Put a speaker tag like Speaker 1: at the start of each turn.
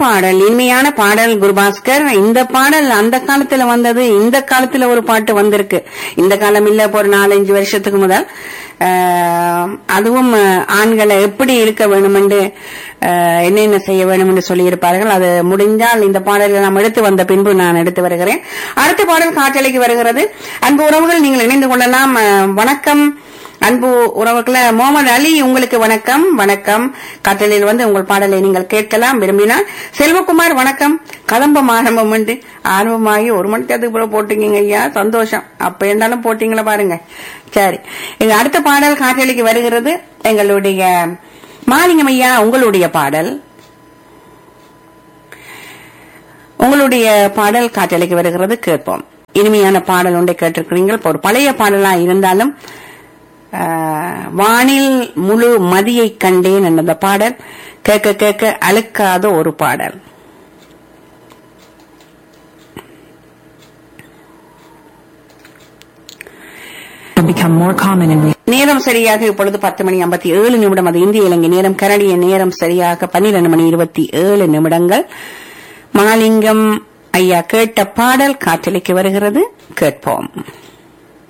Speaker 1: பாடல் இனிமையான பாடல் குருபாஸ்கர் இந்த பாடல் அந்த காலத்துல வந்தது இந்த காலத்துல ஒரு பாட்டு வந்திருக்கு இந்த காலம் இல்ல இப்ப ஒரு நாலஞ்சு வருஷத்துக்கு முதல் ஆஹ், அதுவும் அஹ், ஆண்களை எப்படி இருக்க வேணுமென்று ஆஹ், என்னென்ன செய்ய வேண்டும் என்று சொல்லியிருப்பார்கள் அது முடிஞ்சால் இந்த பாடலை நாம் எடுத்து வந்த பின்பு நான் எடுத்து வருகிறேன் அடுத்த பாடல் காற்றலைக்கு வருகிறது அன்பு உறவுகள் நீங்கள் இணைந்து கொள்ளலாம் அஹ், வணக்கம் அன்பு உறவுகள முகமது அலி உங்களுக்கு வணக்கம் வணக்கம் கட்டளையில் வந்து உங்கள் பாடலை நீங்கள் கேட்கலாம் விரும்பினால் செல்வகுமார் வணக்கம் கதம்பம் ஆரம்பம் உண்டு ஆரம்பமாகி ஒரு மணி நேரத்துக்கு பிறகு போட்டீங்க ஐயா சந்தோஷம் அப்ப இருந்தாலும் போட்டீங்களா பாருங்க சரி எங்க அடுத்த பாடல் காற்றலைக்கு வருகிறது எங்களுடைய மாலிங்கம் ஐயா உங்களுடைய பாடல் உங்களுடைய பாடல் காற்றலைக்கு வருகிறது கேட்போம் இனிமையான பாடல் ஒன்றை கேட்டிருக்கிறீர்கள் இப்ப ஒரு பழைய பாடலா இருந்தாலும் ஆஹ், வானில் முழு மதியை கண்டேன் என்ற அந்த பாடல் கேட்க கேட்க அழுக்காத ஒரு பாடல்
Speaker 2: have become more common in recent
Speaker 1: நேரம் சரியாக இப்பொழுது பத்து மணி ஐம்பத்தி ஏழு நிமிடம் அது இந்திய இலங்கை நேரம் கனடிய நேரம் சரியாக பன்னிரண்டு மணி இருபத்தி ஏழு நிமிடங்கள் மகாலிங்கம் ஐயா கேட்ட பாடல் காற்றலைக்கு வருகிறது கேட்போம்